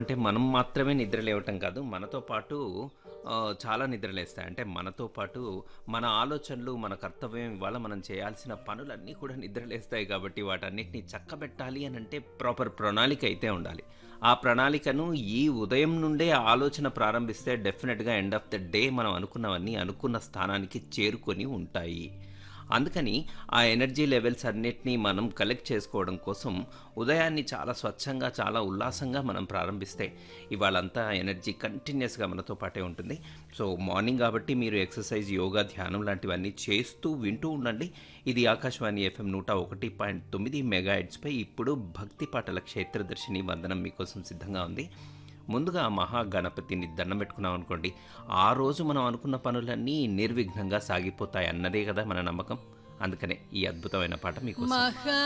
అంటే మనం మాత్రమే నిద్ర లేవటం కాదు మనతో పాటు ఆ, చాలా నిద్రలేస్తాయి అంటే మనతో పాటు మన ఆలోచనలు మన కర్తవ్యం ఇవాళ మనం చేయాల్సిన పనులన్నీ కూడా నిద్రలేస్తాయి కాబట్టి వాటన్నిటిని చక్కబెట్టాలి అని అంటే ప్రాపర్ ప్రణాళిక అయితే ఉండాలి ఆ ప్రణాళికను ఈ ఉదయం నుండే ఆ ఆలోచన ప్రారంభిస్తే డెఫినెట్గా ఎండ్ ఆఫ్ ద డే మనం అనుకున్నవన్నీ అనుకున్న స్థానానికి చేరుకొని ఉంటాయి అందుకని ఆ ఎనర్జీ లెవెల్స్ అన్నిటినీ మనం కలెక్ట్ చేసుకోవడం కోసం ఉదయాన్ని చాలా స్వచ్ఛంగా చాలా ఉల్లాసంగా మనం ప్రారంభిస్తే ఇవాళంతా ఎనర్జీ కంటిన్యూస్గా మనతో పాటే ఉంటుంది సో మార్నింగ్ కాబట్టి మీరు ఎక్సర్సైజ్ యోగా ధ్యానం లాంటివన్నీ చేస్తూ వింటూ ఉండండి ఇది ఆకాశవాణి ఎఫ్ఎం నూట ఒకటి పాయింట్ తొమ్మిది మెగా పై ఇప్పుడు భక్తి పాటల క్షేత్రదర్శిని వందనం మీకోసం సిద్ధంగా ఉంది ముందుగా మహాగణపతిని దండం పెట్టుకున్నాం అనుకోండి ఆ రోజు మనం అనుకున్న పనులన్నీ నిర్విఘ్నంగా సాగిపోతాయి అన్నదే కదా మన నమ్మకం అందుకనే ఈ అద్భుతమైన పాట మీకు మహా